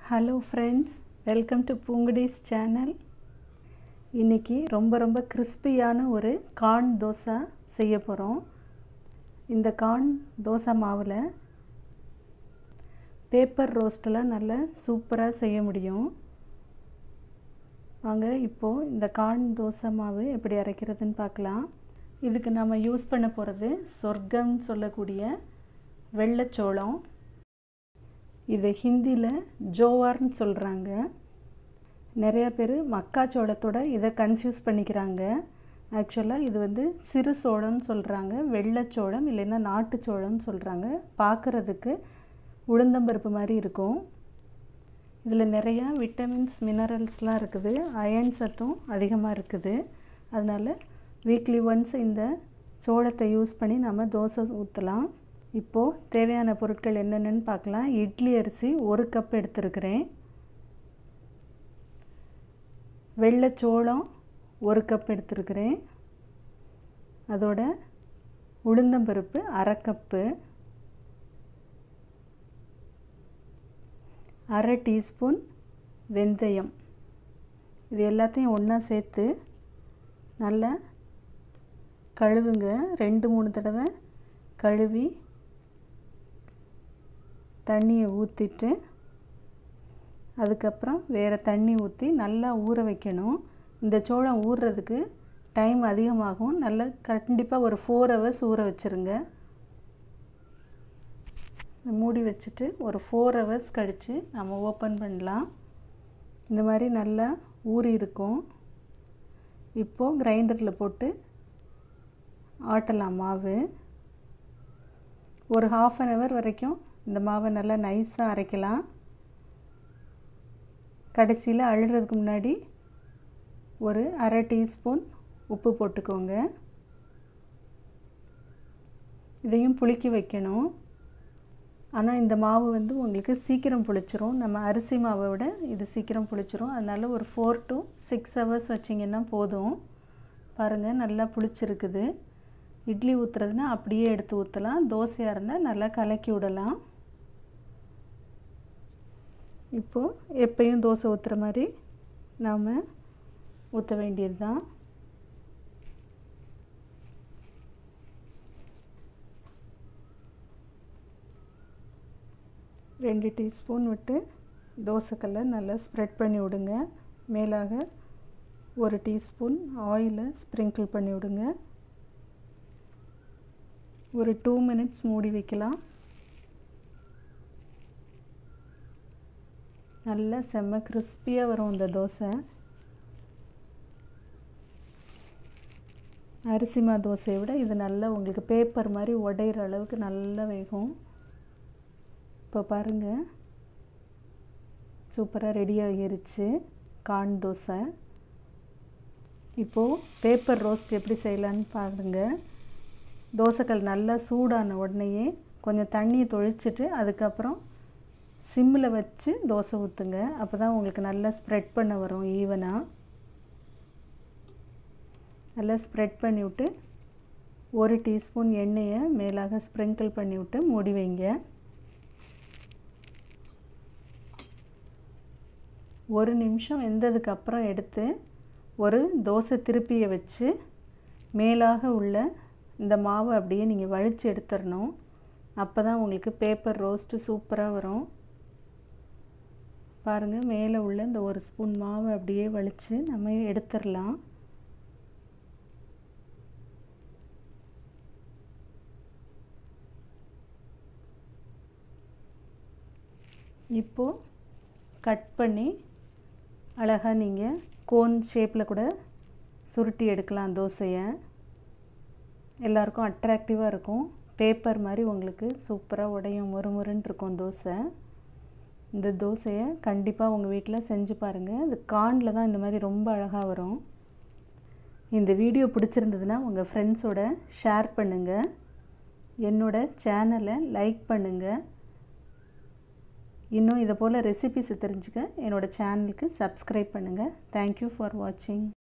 hello friends welcome to Poongudi's channel இன்றைக்கி ரொம்ப ரொம்ப கிறிஸ்பியான ஒரு கார்ன் தோசை செய்ய போகிறோம் இந்த கார்ன் தோசை மாவில் பேப்பர் ரோஸ்டெல்லாம் நல்லா சூப்பராக செய்ய முடியும் வாங்க இப்போது இந்த கார்ன் தோசை மாவு எப்படி அரைக்கிறதுன்னு பார்க்கலாம் இதுக்கு நம்ம யூஸ் பண்ண போகிறது சொர்க்கம்னு சொல்லக்கூடிய வெள்ளைச்சோளம் இது ஹிந்தியில் ஜோவார்னு சொல்கிறாங்க நிறையா பேர் மக்காச்சோளத்தோட இதை கன்ஃபியூஸ் பண்ணிக்கிறாங்க ஆக்சுவலாக இது வந்து சிறு சோளம்னு சொல்கிறாங்க வெள்ளைச்சோளம் இல்லைன்னா நாட்டுச்சோளம்னு சொல்கிறாங்க பார்க்குறதுக்கு உளுந்தம்பருப்பு மாதிரி இருக்கும் இதில் நிறையா விட்டமின்ஸ் மினரல்ஸ்லாம் இருக்குது அயன் சத்தும் அதிகமாக இருக்குது அதனால் வீக்லி ஒன்ஸ் இந்த சோளத்தை யூஸ் பண்ணி நம்ம தோசை ஊற்றலாம் இப்போது தேவையான பொருட்கள் என்னென்னு பார்க்கலாம் இட்லி அரிசி ஒரு கப் எடுத்துருக்கிறேன் வெள்ளைச்சோளம் ஒரு கப் எடுத்துருக்கிறேன் அதோட உளுந்தம்பருப்பு அரை கப்பு அரை டீஸ்பூன் வெந்தயம் இது எல்லாத்தையும் ஒன்றா சேர்த்து நல்லா கழுவுங்க ரெண்டு மூணு தடவை கழுவி தண்ணியை ஊற்றிட்டு அதுக்கப்புறம் வேறு தண்ணி ஊற்றி நல்லா ஊற வைக்கணும் இந்த சோளம் ஊறுறதுக்கு டைம் அதிகமாகும் நல்லா கண்டிப்பாக ஒரு ஃபோர் ஹவர்ஸ் ஊற வச்சுருங்க மூடி வச்சுட்டு ஒரு ஃபோர் ஹவர்ஸ் கழித்து நம்ம ஓப்பன் பண்ணலாம் இந்த மாதிரி நல்லா ஊறி இருக்கும் இப்போது கிரைண்டரில் போட்டு ஆட்டலாம் மாவு ஒரு ஹாஃப் அன் ஹவர் வரைக்கும் இந்த மாவை நல்லா நைஸாக அரைக்கலாம் கடைசியில் அழுகிறதுக்கு முன்னாடி ஒரு அரை டீஸ்பூன் உப்பு போட்டுக்கோங்க இதையும் புளிக்க வைக்கணும் ஆனால் இந்த மாவு வந்து உங்களுக்கு சீக்கிரம் புளிச்சிரும் நம்ம அரிசி மாவை விட இது சீக்கிரம் புளிச்சிரும் அதனால் ஒரு ஃபோர் டு சிக்ஸ் ஹவர்ஸ் வச்சிங்கன்னா போதும் பாருங்கள் நல்லா புளிச்சிருக்குது இட்லி ஊற்றுறதுனா அப்படியே எடுத்து ஊற்றலாம் தோசையாக இருந்தால் நல்லா கலக்கி விடலாம் இப்போது எப்பயும் தோசை ஊற்றுற மாதிரி நாம் ஊற்ற வேண்டியது தான் ரெண்டு டீஸ்பூன் விட்டு தோசைக்கல்லை நல்லா ஸ்ப்ரெட் பண்ணி விடுங்க மேலாக ஒரு டீஸ்பூன் ஆயிலை ஸ்ப்ரிங்கிள் பண்ணி விடுங்க ஒரு டூ மினிட்ஸ் மூடி வைக்கலாம் நல்லா செம்ம கிறிஸ்பியாக வரும் இந்த தோசை அரிசிமா தோசையை விட இது நல்லா உங்களுக்கு பேப்பர் மாதிரி உடையிற அளவுக்கு நல்லா வேகும் இப்போ பாருங்கள் சூப்பராக ரெடி ஆகிருச்சு கான் தோசை இப்போது பேப்பர் ரோஸ்ட் எப்படி செய்யலான்னு பாருங்கள் தோசைக்கல் நல்லா சூடான உடனேயே கொஞ்சம் தண்ணியை தொழிச்சிட்டு அதுக்கப்புறம் சிம்மில் வச்சு தோசை ஊற்றுங்க அப்போ தான் உங்களுக்கு நல்லா ஸ்ப்ரெட் பண்ண வரும் ஈவனாக நல்லா ஸ்ப்ரெட் பண்ணிவிட்டு ஒரு டீஸ்பூன் எண்ணெயை மேலாக ஸ்ப்ரிங்கிள் பண்ணிவிட்டு மூடி வைங்க ஒரு நிமிஷம் வெந்ததுக்கு அப்புறம் எடுத்து ஒரு தோசை திருப்பியை வச்சு மேலாக உள்ள இந்த மாவை அப்படியே நீங்கள் வழித்து எடுத்துடணும் அப்போ தான் உங்களுக்கு பேப்பர் ரோஸ்ட்டு சூப்பராக வரும் பாருங்கள் மேலே உள்ள இந்த ஒரு ஸ்பூன் மாவை அப்படியே வலித்து நம்ம எடுத்துடலாம் இப்போது கட் பண்ணி அழகாக நீங்கள் கோன் ஷேப்பில் கூட சுருட்டி எடுக்கலாம் தோசையை எல்லாருக்கும் அட்ராக்டிவாக இருக்கும் பேப்பர் மாதிரி உங்களுக்கு சூப்பராக உடையும் முறுமுறுன்னு இருக்கும் தோசை இந்த தோசையை கண்டிப்பாக உங்கள் வீட்டில் செஞ்சு பாருங்கள் இந்த கார்னில் தான் இந்த மாதிரி ரொம்ப அழகாக வரும் இந்த வீடியோ பிடிச்சிருந்ததுன்னா உங்கள் ஃப்ரெண்ட்ஸோட ஷேர் பண்ணுங்கள் என்னோட சேனலை லைக் பண்ணுங்கள் இன்னும் இதை போல் ரெசிபிஸை தெரிஞ்சுக்க என்னோடய சேனலுக்கு சப்ஸ்கிரைப் பண்ணுங்கள் தேங்க்யூ ஃபார் வாட்சிங்